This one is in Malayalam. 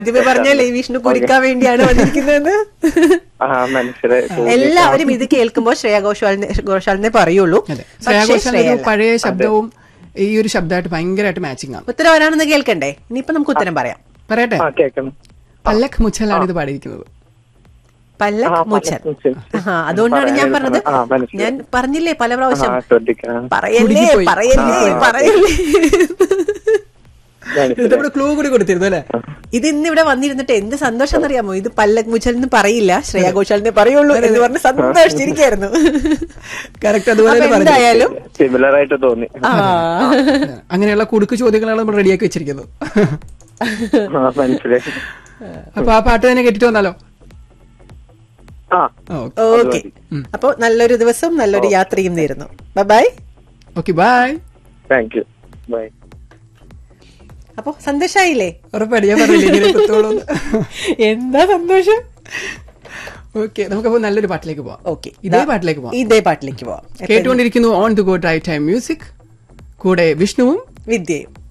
ആദ്യമേ പറഞ്ഞല്ലേ ഈ വിഷ്ണു കുരിക്കാൻ വേണ്ടിയാണ് വന്നിരിക്കുന്നത് ആ മനസ്സിലായി തോന്നി. എല്ലാവരും ഇത് കേൾക്കുമ്പോൾ ശ്രേയ ഘോഷാലിനെ ഘോഷാലിനെ പറയുള്ളൂ അതെ പക്ഷേ ശ്രേയാഘോഷാൽ ശ്രേയ ഒരു അല്ല. പഴയ ശബ്ദവും ഈ ഒരു ശബ്ദമായിട്ട് ഭയങ്കരമായിട്ട് മാച്ചിങ് ആണ് ഉത്തരം ആരാണെന്ന് കേൾക്കണ്ടേ ഇനിയിപ്പോ നമുക്ക് ഉത്തരം പറയാം പറയട്ടെ ആ കേക്കണം പല്ലക് മുച്ചലാണ് ഇത് പാടിയിരിക്കുന്നത് പല്ലക് ആ, മുച്ചൻ പല്ലക് മുച്ചൻ. ആ അതുകൊണ്ടാണ് ഞാൻ പറഞ്ഞത് ആ, മനസ്സിലായി. ഞാൻ പറഞ്ഞില്ലേ പല പ്രാവശ്യം ആ ശ്രദ്ധിക്കാം പറയല്ലേ കുടുങ്ങിപ്പോയി. പറയല്ലേ ആ. പറയല്ലേ ഇത് നമ്മുടെ ക്ലൂ കൂടി കൊടുത്തിരുന്നു അല്ലേ ഇത് ഇന്ന് ഇവിടെ വന്നിരുന്നിട്ട് എന്ത് സന്തോഷം എന്നറിയാമോ ഇത് പല്ലക് മുച്ചൽ എന്ന് പറയില്ല ശ്രേയ ഘോഷാലിനെ പറയുള്ളൂ എന്ന് പറഞ്ഞ് സന്തോഷിച്ചിരിക്കായിരുന്നു കറക്റ്റ് അതുപോലെ അപ്പൊ തന്നെ പറഞ്ഞു എന്തായാലും സിമിലർ ആയിട്ട് തോന്നി ആ അങ്ങനെയുള്ള കുടുക്ക് ചോദ്യങ്ങളാണ് നമ്മൾ റെഡിയാക്കി വെച്ചിരിക്കുന്നത് ആ മനസ്സിലായി അപ്പൊ ആ പാട്ട് തന്നെ കേട്ടിട്ട് വന്നാലോ ആ ഓക്കെ ഓക്കെ അപ്പൊ നല്ലൊരു ദിവസം നല്ലൊരു യാത്രയും നേരുന്നു bye okay bye thank you bye അപ്പൊ സന്തോഷായില്ലേ ഉറപ്പായിട്ട് ഞാൻ പറഞ്ഞില്ലേ ഇങ്ങനെ കുത്തോളൂന്ന്. എന്താ സന്തോഷം ഓക്കെ നമുക്കപ്പോ നല്ലൊരു പാട്ടിലേക്ക് പോവാം ഓക്കെ ഇതേ പാട്ടിലേക്ക് പോവാം ഇതേ പാട്ടിലേക്ക് പോവാം കേട്ടുകൊണ്ടിരിക്കുന്നു on the go drive time music കൂടെ വിഷ്ണുവും വിദ്യയും